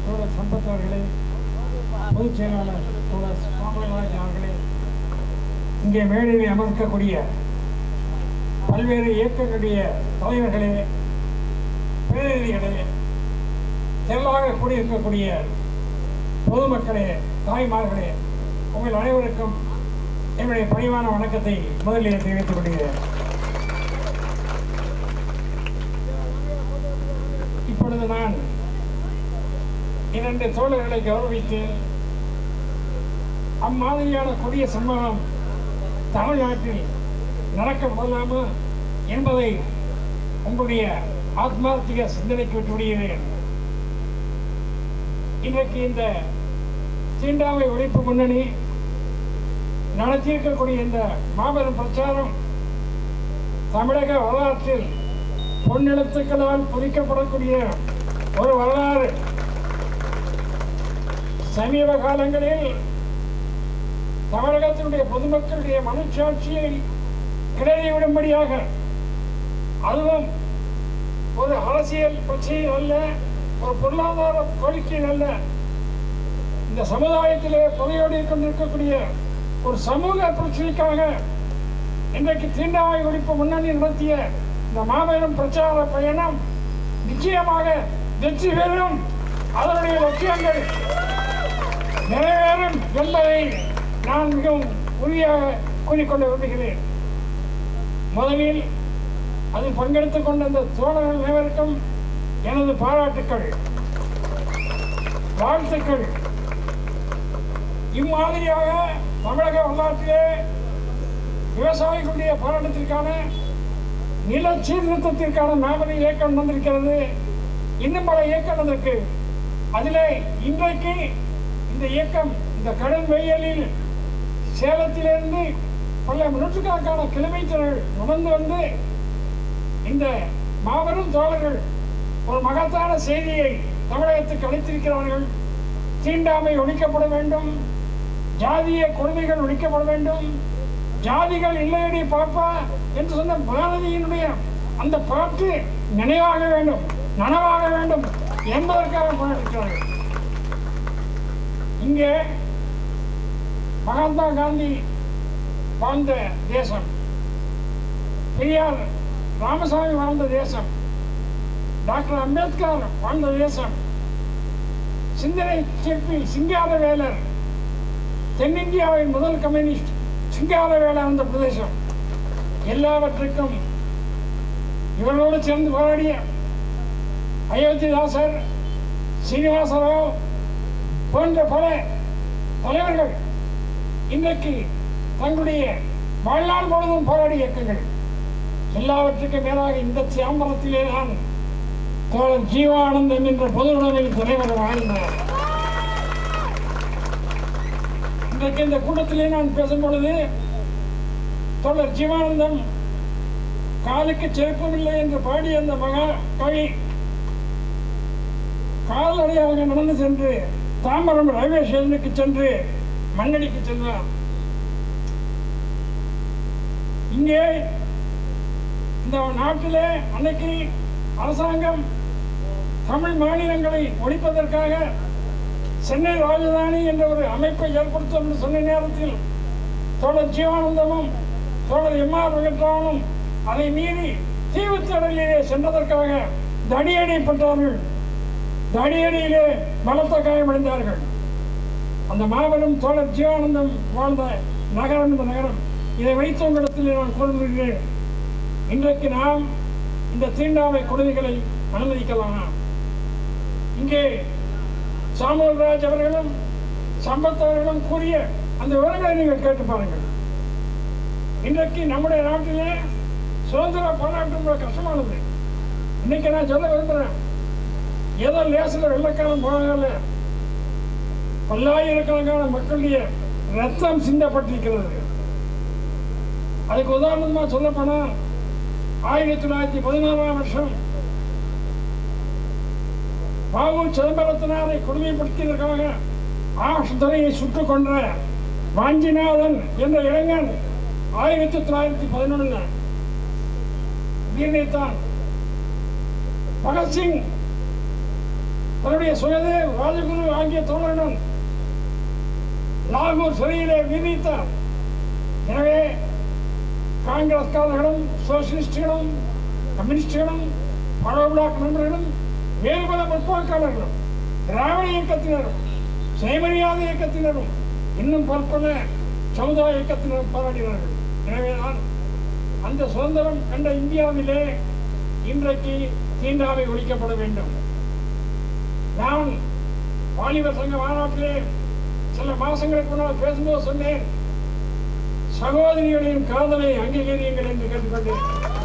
தோழர் சம்பத் அவர்களே பொதுச் செயலாளர் தோழர் சாமிராஜ் அவர்களே இங்கே மேடையில் அமர்க்கக்கூடிய பல்வேறு இயக்கங்களுடைய தலைவர்களே பிரதிநிதிகளே திரளாக கூடியிருக்கக்கூடிய பொதுமக்களே தாய்மார்களே உங்கள் அனைவருக்கும் என்னுடைய பணிவான வணக்கத்தை முதலில் தெரிவித்துக் கொள்கிறேன் இப்பொழுது நான் இரண்டு தோழர்களை கௌரவித்து அம்மாதிரியான கொடிய சம்பவம் தமிழ்நாட்டில் நடக்க போகலாமா என்பதை உங்களுடைய ஆத்மார்த்திக சிந்தனைக்கு விட்டு விடுகிறேன் இன்றைக்கு இந்த தீண்டாமை ஒழிப்பு முன்னணி நடத்தியிருக்கக்கூடிய இந்த மாபெரும் பிரச்சாரம் தமிழக வரலாற்றில் பொன்னெழுத்துக்களால் பொறிக்கப்படக்கூடிய ஒரு வரலாறு சமீப காலங்களில் தமிழகத்தினுடைய பொதுமக்களுடைய மனச்சாட்சியை கிளறி விடும்படியாக அதுவும் ஒரு அரசியல் பிரச்சனை அல்ல ஒரு பொருளாதார கோரிக்கை அல்ல இந்த சமுதாயத்திலே புதையோடி கொண்டிருக்கக்கூடிய ஒரு சமூக பிரச்சனைக்காக இன்றைக்கு தீண்டாமை ஒழிப்பு முன்னணி நடத்திய இந்த மாபெரும் பிரச்சார பயணம் நிச்சயமாக வெற்றி பெறும் அதனுடைய லட்சியங்கள் நிறைவேறும் என்பதை நான் மிகவும் உறுதியாக கூறிக்கொள்ள விரும்புகிறேன் முதலில் அதில் பங்கெடுத்துக் கொண்ட இந்த தோழர்கள் அனைவருக்கும் எனது பாராட்டுக்கள் வாழ்த்துக்கள் இம்மாதிரியாக தமிழக வரலாற்றிலே விவசாயிகளுடைய போராட்டத்திற்கான நில சீர்திருத்தத்திற்கான மாபெரும் இயக்கம் வந்திருக்கிறது இன்னும் பல இயக்கம் வந்திருக்கு அதிலே இன்றைக்கு இந்த இயக்கம் இந்த கடும் வெயிலில் சேலத்திலிருந்து பல நூற்றுக்கணக்கான கிலோமீட்டர்கள் நடந்து வந்து இந்த மாபெரும் தோழர்கள் ஒரு மகத்தான செய்தியை தமிழகத்துக்கு அளித்திருக்கிறார்கள் தீண்டாமை ஒழிக்கப்பட வேண்டும் ஜாதிய கொடுமைகள் ஒழிக்கப்பட வேண்டும் ஜாதிகள் இல்லையடி பாப்பா என்று சொன்ன பாரதியினுடைய அந்த பாட்டு நினைவாக வேண்டும் நனவாக வேண்டும் என்பதற்காக பாடிருக்கிறார்கள் இங்கே மகாத்மா காந்தி வாழ்ந்த தேசம் பெரியார் ராமசாமி வாழ்ந்த தேசம் டாக்டர் அம்பேத்கர் வாழ்ந்த தேசம் சிந்தனை சிற்பி சிங்காரவேலர் தென்னிந்தியாவின் முதல் கம்யூனிஸ்ட் சிங்காரவேலர் அந்த பிரதேசம் எல்லாவற்றுக்கும் இவர்களோடு சேர்ந்து போராடிய அயோத்திதாசர் சீனிவாசராவ் போன்ற பல தலைவர்கள் இன்றைக்கு தங்களுடைய வாழ்நாள் முழுவதும் போராடிய இயக்கங்கள் எல்லாவற்றுக்கும் மேலாக இந்த சிதம்பரத்திலே தான் தோழர் ஜீவானந்தம் என்ற பொது உடைமை தலைவர் வாழ்ந்தார் இன்றைக்கு இந்த கூட்டத்திலே நான் பேசும் பொழுது தோழர் ஜீவானந்தம் காலுக்கு செருப்பமில்லை என்று பாடிய அந்த மகா கவி கால்நடையாக நடந்து சென்று தாம்பரம் ரயில்வே ஸ்டேஷனுக்கு சென்று மண்ணடிக்கு சென்றார் இங்கே இந்த நாட்டிலே அன்னைக்கு அரசாங்கம் தமிழ் மாநிலங்களை ஒழிப்பதற்காக சென்னை ராஜதானி என்ற ஒரு அமைப்பை ஏற்படுத்தும் என்று சொன்ன நேரத்தில் தோழர் ஜீவானந்தமும் தோழர் எம் ஆர் வெங்கட்ராமனும் அதை மீறி தீவுத்தடலிலே சென்றதற்காக தடியடிப்பட்டார்கள் தடியடியிலே பலத்த காயமடைந்தார்கள் அந்த மாபெரும் தோழர் ஜீவானந்தம் வாழ்ந்த நகரம் இந்த நகரம் இதை வைத்த உங்களிடத்தில் நான் கூறுகிறேன் இன்றைக்கு நாம் இந்த தீண்டாமை கொடுமைகளை அனுமதிக்கலாமா இங்கே சாமுவல்ராஜ் அவர்களும் சம்பத் அவர்களும் கூறிய அந்த விவரங்களை நீங்கள் கேட்டு பாருங்கள் இன்றைக்கு நம்முடைய நாட்டிலே சுதந்திர போராட்டம் ரொம்ப கஷ்டமானது இன்னைக்கு நான் சொல்ல விரும்புகிறேன் ஏதோ லேசில் வெள்ளக்காரன் போனாங்கல்ல பல்லாயிரக்கணக்கான மக்களுடைய ரத்தம் சிந்தப்பட்டிருக்கிறது அதுக்கு உதாரணமா சொல்ல போனா ஆயிரத்தி தொள்ளாயிரத்தி பதினாறாம் வருஷம் பாபு சிதம்பரத்தினாரை கொடுமைப்படுத்தியதற்காக ஆஷ்துரையை சுட்டுக் கொன்ற வாஞ்சிநாதன் என்ற இளைஞன் ஆயிரத்தி தொள்ளாயிரத்தி பதினொன்னு உயிரிழைத்தான் பகத்சிங் தன்னுடைய சுயதேவ் ராஜகுரு ஆகிய தோழருடன் லாகூர் சிறையிலே விதித்தார் எனவே காங்கிரஸ்காரர்களும் சோசியலிஸ்டுகளும் கம்யூனிஸ்டுகளும் பழ பிளாக் நண்பர்களும் வேறு பல முற்போக்காளர்களும் திராவிட இயக்கத்தினரும் சுயமரியாதை இயக்கத்தினரும் இன்னும் பற்பல சமுதாய இயக்கத்தினரும் போராடினார்கள் எனவேதான் அந்த சுதந்திரம் கண்ட இந்தியாவிலே இன்றைக்கு தீண்டாமை ஒழிக்கப்பட வேண்டும் நான் வாலிபர் சங்க மாநாட்டிலே சில மாசங்களுக்கு முன்னால் பேசும்போது சொன்னேன் சகோதரிகளின் காதலை அங்கீகரியுங்கள் என்று கேட்டுக்கொண்டேன்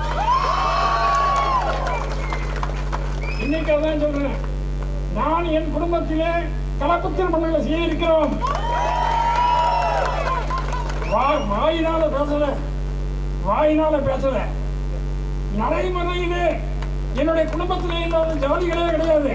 இன்னைக்கு அதான் சொல்றேன் நான் என் குடும்பத்திலே கலப்பு திருமணங்களை செய்திருக்கிறோம் வா- வாயினால பேசல வாயினால பேசல நடைமுறையிலே என்னுடைய குடும்பத்திலே இல்லாத ஜாதிகளே கிடையாது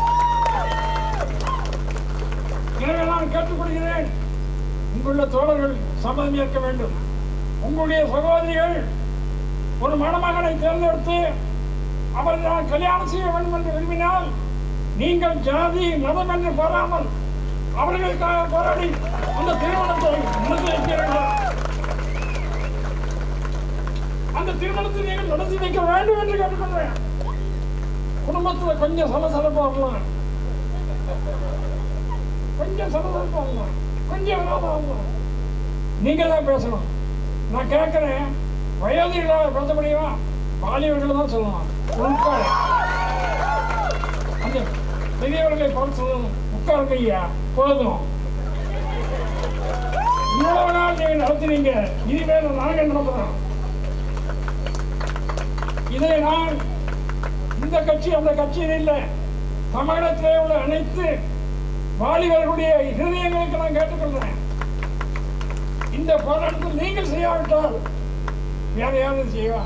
எனவே நான் கேட்டுக்கொள்கிறேன் இங்குள்ள தோழர்கள் சம்மதம் ஏற்க வேண்டும் உங்களுடைய சகோதரிகள் ஒரு மணமகனை தேர்ந்தெடுத்து அவரை நான் கல்யாணம் செய்ய வேண்டும் என்று விரும்பினால் நீங்கள் ஜாதி மதம் என்று பாராமல் அவர்களுக்காக போராடி அந்த திருமணத்தை நடத்தி வைக்கிறீர்கள் அந்த திருமணத்தை நீங்கள் நடத்தி வைக்க வேண்டும் என்று கேட்டுக்கொள்றேன் குடும்பத்துல கொஞ்சம் சலசலப்பா வரலாம் கொஞ்சம் சலசலப்பா வரலாம் கொஞ்சம் விரோதம் வரலாம் நீங்க தான் பேசணும் நான் கேட்கிறேன் வயோதிகளாக பேச முடியுமா வாலிபர்கள் தான் சொல்லலாம் உட்கார அந்த பெரியவர்களை பார்த்து சொல்லணும் உட்காருங்க ஐயா போதும் இவ்வளவு நாள் நீங்க நடத்தினீங்க இனிமேல் நாங்க நடத்துறோம் இதை நான் இந்த கட்சி அந்த கட்சியில் இல்லை தமிழகத்திலே உள்ள அனைத்து வாலிபர்களுடைய இருதயங்களுக்கு நான் கேட்டுக்கொள்கிறேன் இந்த போராட்டத்தில் நீங்கள் செய்யாவிட்டால் வேற யாரும் செய்வா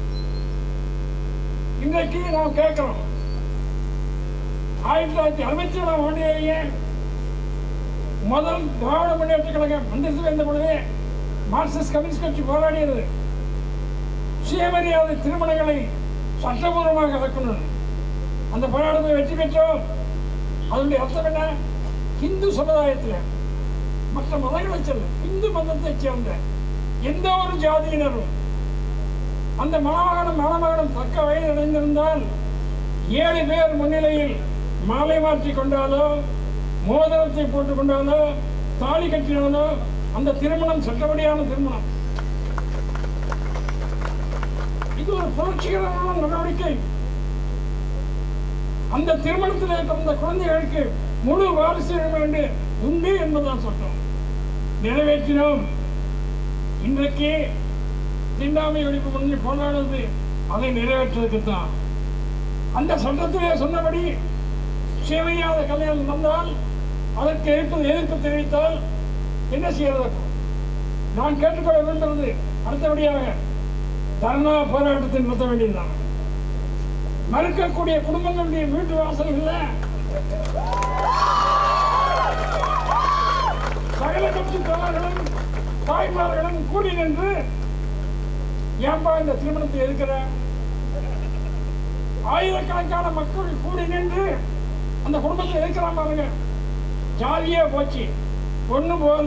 இன்றைக்கு நாம் கேட்கிறோம் ஆயிரத்தி தொள்ளாயிரத்தி அறுபத்தி ஏழாம் ஆண்டிலேயே முதல் திராவிட முன்னேற்ற கழகம் மந்திரத்தில் இருந்த பொழுதே மார்க்சிஸ்ட் கம்யூனிஸ்ட் கட்சி போராடியது சுயமரியாதை திருமணங்களை சட்டபூர்வமாக இறக்கணும் அந்த போராட்டத்தை வெற்றி பெற்றோம் அதனுடைய அர்த்தம் என்ன இந்து சமுதாயத்தில் மற்ற மதங்களை சொல்ல இந்து மதத்தைச் சேர்ந்த எந்த ஒரு ஜாதியினரும் அந்த மணமகனும் மணமகனும் தக்க வயது அடைந்திருந்தால் ஏழு பேர் முன்னிலையில் மாலை மாற்றி கொண்டாலோ மோதிரத்தை போட்டுக் கொண்டாலோ தாலி கட்டினாலோ அந்த திருமணம் சட்டப்படியான திருமணம் இது ஒரு புரட்சிகரமான நடவடிக்கை அந்த திருமணத்தில் பிறந்த குழந்தைகளுக்கு முழு வாரிசு வேண்டு உண்டு என்பதுதான் சட்டம் நிறைவேற்றினோம் இன்றைக்கு தீண்டாமை ஒழிப்பு முன்னணி போராடுவது அதை நிறைவேற்றுவதற்கு தான் அந்த சட்டத்திலே சொன்னபடி சேவையாத கல்யாணம் வந்தால் அதற்கு எதிர்ப்பு எதிர்ப்பு தெரிவித்தால் என்ன செய்யறது நான் கேட்டுக்கொள்ள விரும்புகிறது அடுத்தபடியாக தர்ணா போராட்டத்தை நிறுத்த வேண்டியதுதான் மறுக்கக்கூடிய குடும்பங்களுடைய வீட்டு வாசல்களில் சகல கட்சி தலைவர்களும் தாய்மார்களும் கூடி நின்று ஏன்பா இந்த திருமணத்தை எதுக்கிற ஆயிரக்கணக்கான மக்கள் கூடி நின்று அந்த குடும்பத்தை எதுக்கிறான் பாருங்க ஜாலியா போச்சு ஒண்ணு போகல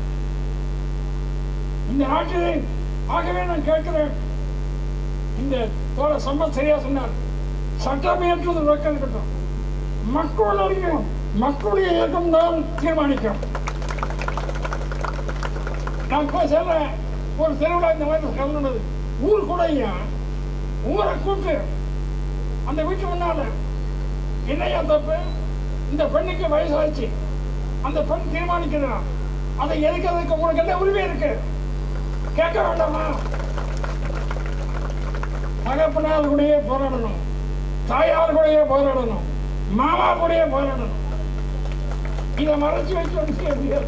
இந்த நாட்டில் ஆகவே நான் கேட்கிறேன் இந்த தோழ சம்பத் சரியா சொன்னார் சட்டம் ஏற்றுவது நோக்கம் இருக்கட்டும் மக்களுடைய மக்களுடைய இயக்கம் தான் தீர்மானிக்கும் நான் போய் சொல்றேன் ஒரு திருவிழா இந்த மாதிரி கலந்துனது ஊர் கூட ஐயா ஊரை கூட்டு அந்த வீட்டு முன்னால என்னையா தப்பு இந்த பெண்ணுக்கு வயசாச்சு அந்த பெண் தீர்மானிக்கிறான் அதை எதுக்கிறதுக்கு உங்களுக்கு என்ன உரிமை இருக்கு கேட்க வேண்டாமா தகப்பனார் கூடயே போராடணும் தாயார் கூடயே போராடணும் மாமா கூடயே போராடணும் இதை மறைச்சு வச்சு ஒண்ணு செய்ய முடியாது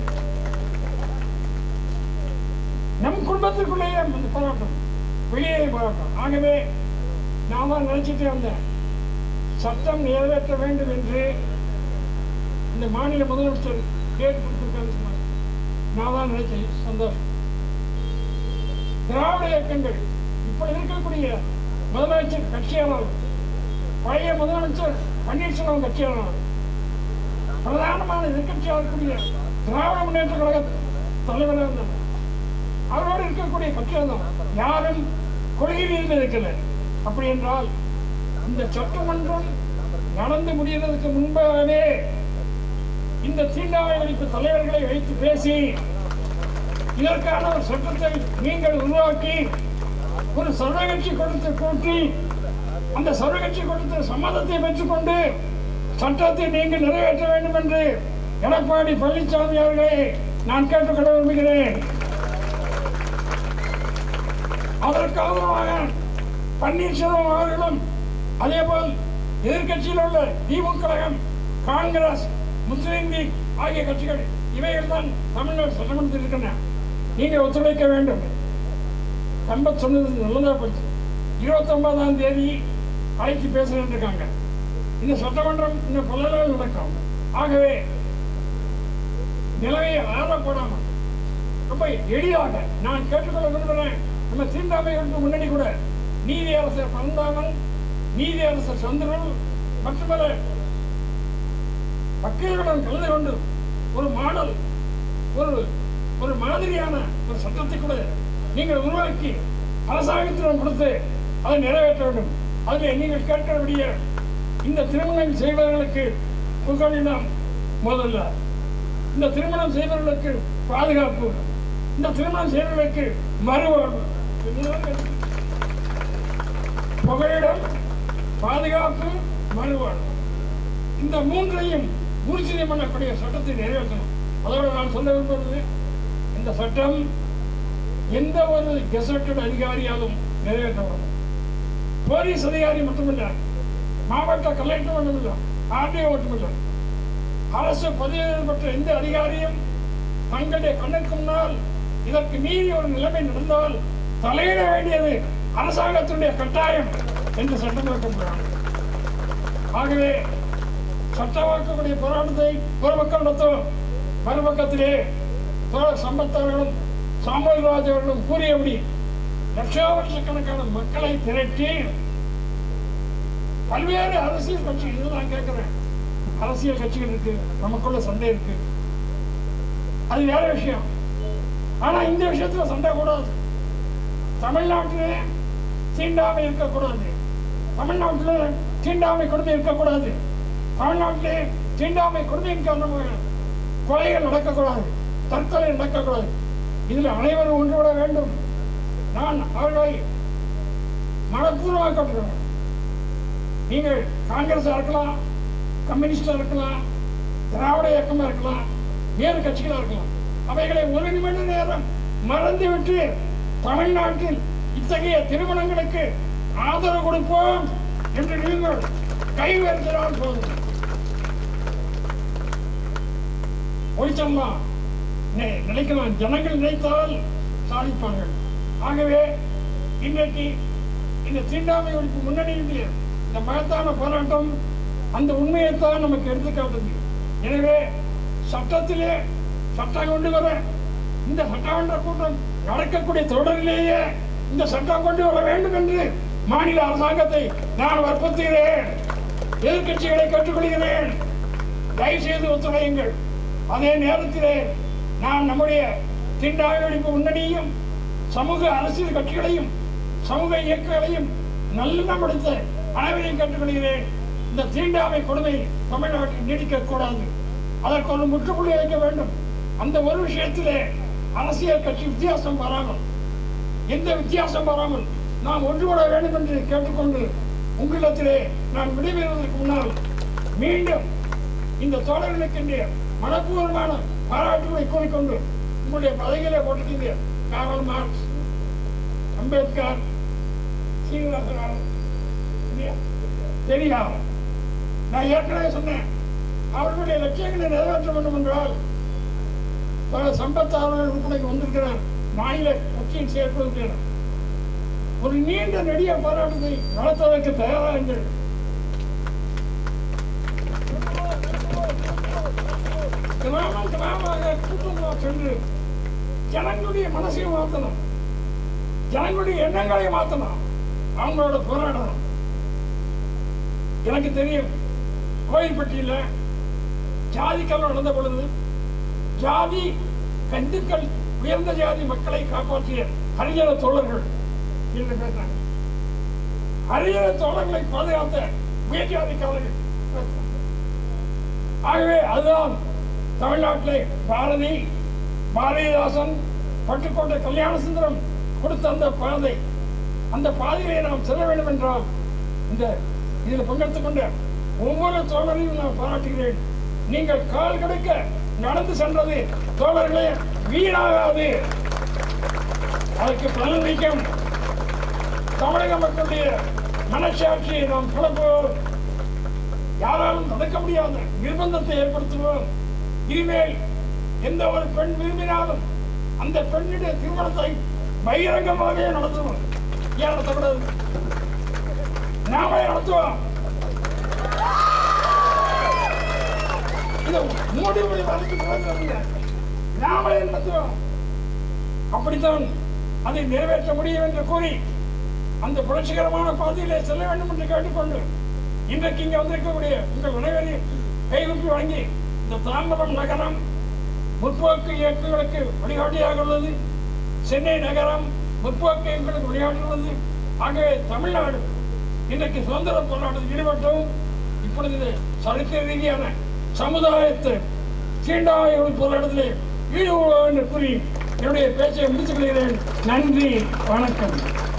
நம் குடும்பத்துக்குள்ளேயே இந்த போராட்டம் வெளியே போராட்டம் ஆகவே நான் தான் நினைச்சிட்டே வந்தேன் சட்டம் நிறைவேற்ற வேண்டும் என்று இந்த மாநில முதலமைச்சர் கேட்டு கொடுத்திருக்காரு சொன்னார். நான் தான் நினைச்சேன் சந்தோஷம் திராவிட இயக்கங்கள் இப்படி இருக்கக்கூடிய முதலமைச்சர் கட்சியாளர் பழைய முதலமைச்சர் பன்னீர்செல்வம் கட்சியாளர் பிரதானமான எதிர்க்கட்சியாக இருக்கக்கூடிய திராவிட முன்னேற்ற கழக தலைவராக இருந்தார் அவரோடு இருக்கக்கூடிய கட்சியாக தான் யாரும் கொள்கை ரீதியில் இருக்கல அப்படி என்றால் இந்த சட்டமன்றம் நடந்து முடியறதுக்கு முன்பாகவே இந்த தீண்டாமை ஒழிப்பு தலைவர்களை வைத்து பேசி இதற்கான ஒரு சட்டத்தை நீங்கள் உருவாக்கி ஒரு சர்வகட்சி கொடுத்து கூட்டி அந்த சர்வகட்சி கொடுத்த சம்மதத்தை பெற்றுக்கொண்டு சட்டத்தை நீங்கள் நிறைவேற்ற வேண்டும் என்று எடப்பாடி பழனிசாமி அவர்களை நான் கேட்டுக்கொள்ள விரும்புகிறேன் அதற்கு ஆதரவாக பன்னீர்செல்வம் அவர்களும் அதேபோல் எதிர்க்கட்சியில் உள்ள திமுக கழகம் காங்கிரஸ் முஸ்லீம் லீக் ஆகிய கட்சிகள் இவைகள் தான் தமிழ்நாடு சட்டமன்றத்தில் இருக்கின்றன நீங்கள் ஒத்துழைக்க வேண்டும் கம்ப சொன்னது நல்லதா போச்சு இருபத்தி ஒன்பதாம் தேதி அழைத்து பேசுறேன் இருக்காங்க இந்த சட்டமன்றம் இன்னும் பல நாள் நடக்கும் ஆகவே நிலைமையை ஆறப்படாமல் ரொம்ப எளிதாக நான் கேட்டுக்கொள்ள விரும்புகிறேன் நம்ம தீண்டாமைகளுக்கு முன்னாடி கூட நீதி அரசர் பரந்தாமன் நீதி அரசர் சந்திரன் மற்றும் பல வக்கீல்களுடன் கலந்து கொண்டு ஒரு மாடல் ஒரு ஒரு மாதிரியான ஒரு சட்டத்தை கூட நீங்கள் உருவாக்கி அரசாங்கத்திடம் கொடுத்து அதை நிறைவேற்ற வேண்டும் அதில் நீங்கள் கேட்கிறபடியே இந்த திருமணம் செய்பவர்களுக்கு புகழிடம் முதல்ல இந்த திருமணம் செய்பவர்களுக்கு பாதுகாப்பு இந்த திருமணம் செய்பவர்களுக்கு மறுவாழ்வு இதுதான் எனக்கு. புகலிடம் பாதுகாப்பு மறுவாழ்வு இந்த மூன்றையும் உறுதி பண்ணக்கூடிய சட்டத்தை நிறைவேற்றணும் அதோட நான் சொல்ல விரும்புவது இந்த சட்டம் எந்த ஒரு கெசட்டட் அதிகாரியாலும் நிறைவேற்றப்படும் போலீஸ் அதிகாரி மட்டுமில்ல மாவட்ட கலெக்டர் மட்டுமில்ல ஆர்டிஓ மட்டுமில்ல அரசு பதவியில் பெற்ற எந்த அதிகாரியும் தங்களுடைய கண்ணுக்கு முன்னால் இதற்கு மீறி ஒரு நிலைமை நடந்தால் தலையிட வேண்டியது அரசாங்கத்தினுடைய கட்டாயம் என்று சட்டம் வைக்கப்படும் ஆகவே சட்டமாக்கக்கூடிய போராட்டத்தை ஒரு பக்கம் நடத்தும் மறுபக்கத்திலே தோழர் சம்பத்தவர்களும் சாமுவேல்ராஜ் அவர்களும் கூறியபடி லட்சாவட்சக்கணக்கான மக்களை திரட்டி பல்வேறு அரசியல் கட்சிகள் நான் கேட்கிறேன் அரசியல் கட்சிகள் இருக்கு நமக்குள்ள சண்டை இருக்கு அது வேற விஷயம் ஆனா இந்த விஷயத்துல சண்டை கூடாது தமிழ்நாட்டிலே தீண்டாமை இருக்கக்கூடாது தமிழ்நாட்டில் தீண்டாமை கொடுமை இருக்கக்கூடாது தமிழ்நாட்டிலே தீண்டாமை கொடுமையின் காரணமாக கொலைகள் நடக்கக்கூடாது தற்கொலை நடக்கக்கூடாது இதில் அனைவரும் ஒன்றுபட வேண்டும் நான் அவர்களை மனப்பூர்வமாக கேட்டுக்கிறேன் நீங்கள் காங்கிரஸா இருக்கலாம் கம்யூனிஸ்டா இருக்கலாம் திராவிட இயக்கமா இருக்கலாம் வேறு கட்சிகளா இருக்கலாம் அவைகளை ஒரு நிமிட நேரம் மறந்துவிட்டு தமிழ்நாட்டில் இத்தகைய திருமணங்களுக்கு ஆதரவு கொடுப்போம் என்று நீங்கள் கை உயர்த்தினால் போதும் போய் சொல்லலாம் நி- நினைக்கலாம் ஜனங்கள் நினைத்தால் சாதிப்பார்கள் ஆகவே இன்றைக்கு இந்த தீண்டாமை ஒழிப்பு முன்னணியினுடைய இந்த மகத்தான போராட்டம் அந்த உண்மையைத்தான் நமக்கு எடுத்துக்காட்டுது எனவே சட்டத்திலே சட்டம் கொண்டு வர இந்த சட்டமன்ற கூட்டம் நடக்கக்கூடிய தொடரிலேயே இந்த சட்டம் கொண்டு வர வேண்டும் என்று மாநில அரசாங்கத்தை நான் வற்புறுத்துகிறேன் எதிர்க்கட்சிகளை கேட்டுக்கொள்கிறேன் தயவு செய்து ஒத்துழையுங்கள் அதே நேரத்திலே நாம் நம்முடைய தீண்டாமை ஒழிப்பு முன்னணியும் சமூக அரசியல் கட்சிகளையும் சமூக இயக்கங்களையும் நல்லிடப்படுத்த அனைவரையும் கேட்டுக்கொள்கிறேன் இந்த தீண்டாமை கொடுமை தமிழ்நாட்டில் நீடிக்க கூடாது அதற்கு ஒரு முற்றுப்புள்ளி வைக்க வேண்டும் அந்த ஒரு விஷயத்திலே அரசியல் கட்சி வித்தியாசம் வராமல் எந்த வித்தியாசம் வராமல் நாம் ஒன்றுபட வேண்டும் என்று கேட்டுக்கொண்டு உங்களிடத்திலே நான் விடைபெறுவதற்கு முன்னால் மீண்டும் இந்த தோழர்களுக்கு மனப்பூர்வமான பாராட்டுகளை கூறிக்கொண்டு உங்களுடைய பதவியிலே போட்டிருக்கீங்க காரல் மார்க்ஸ் அம்பேத்கர் சீனிவாசன் இல்லையா? தெரியாது நான் ஏற்கனவே சொன்னேன் அவர்களுடைய லட்சியங்களை நிறைவேற்ற வேண்டும் என்றால் பல சம்பத்தாளர்கள் விற்பனைக்கு வந்திருக்கிறார் மாநில கட்சியின் செயற்படுகிறார் ஒரு நீண்ட நெடிய போராட்டத்தை நடத்துவதற்கு தயாராகுங்கள் கிராமம் கிராமமாக கூட்டமாக சென்று ஜனங்களுடைய மனசையும் மாற்றணும் ஜனங்களுடைய எண்ணங்களை மாற்றணும் அவங்களோட போராடணும் எனக்கு தெரியும் கோயில்பட்டியில் ஜாதி கலவரம் நடந்த பொழுது ஜாதி கந்துக்கள் உயர்ந்த ஜாதி மக்களை காப்பாற்றிய ஹரிஜன தோழர்கள் என்று பேசினாங்க ஹரிஜன தோழர்களை பாதுகாத்த உயர் ஜாதிக்காரர்கள் பேசினாங்க. ஆகவே அதுதான் தமிழ்நாட்டிலே பாரதி பாரதிதாசன் பட்டுக்கோட்டை கல்யாண சுந்தரம் கொடுத்த அந்த பாதை அந்த பாதையை நாம் செல்ல வேண்டும் என்றால் இந்த இதில் பங்கெடுத்துக் கொண்ட ஒவ்வொரு தோழரையும் நான் பாராட்டுகிறேன் நீங்கள் கால் கடுக்க நடந்து சென்றது தோழர்களே வீணாகாது அதற்கு பலனளிக்கும் தமிழக மக்களுடைய மனசாட்சியை நாம் கிளப்புவோம் யாராலும் தடுக்க முடியாத நிர்பந்தத்தை ஏற்படுத்துவோம் இனிமேல் எந்த ஒரு பெண் விரும்பினாலும் அந்த பெண்ணுடைய திருமணத்தை பகிரங்கமாகவே நடத்துவோம் ஏன் நடத்தக்கூடாது நாமே நடத்துவோம் இதை மூடி மூடி மறைச்சு போகிறதில்லை. நாமளே நடத்துவோம் அப்படித்தான் அதை நிறைவேற்ற முடியும் என்று கூறி அந்த புரட்சிகரமான பாதையிலே செல்ல வேண்டும் என்று கேட்டுக்கொண்டு இன்றைக்கு இங்கே வந்திருக்கக்கூடிய உங்கள் அனைவரையும் கைகுப்பி வழங்கி இந்த தாம்பரம் நகரம் முற்போக்கு இயக்கங்களுக்கு வழிகாட்டியாக உள்ளது சென்னை நகரம் முற்போக்கு இயக்கங்களுக்கு வழிகாட்டுள்ளது ஆகவே தமிழ்நாடு இன்றைக்கு சுதந்திர போராட்டத்தில் ஈடுபட்டோம் இப்பொழுது இது சரித்திர ரீதியான சமுதாயத்தை தீண்டாமை போராட்டத்திலே ஈடுபடுவோம் என்று கூறி என்னுடைய பேச்சை முடித்துக் கொள்கிறேன் நன்றி வணக்கம்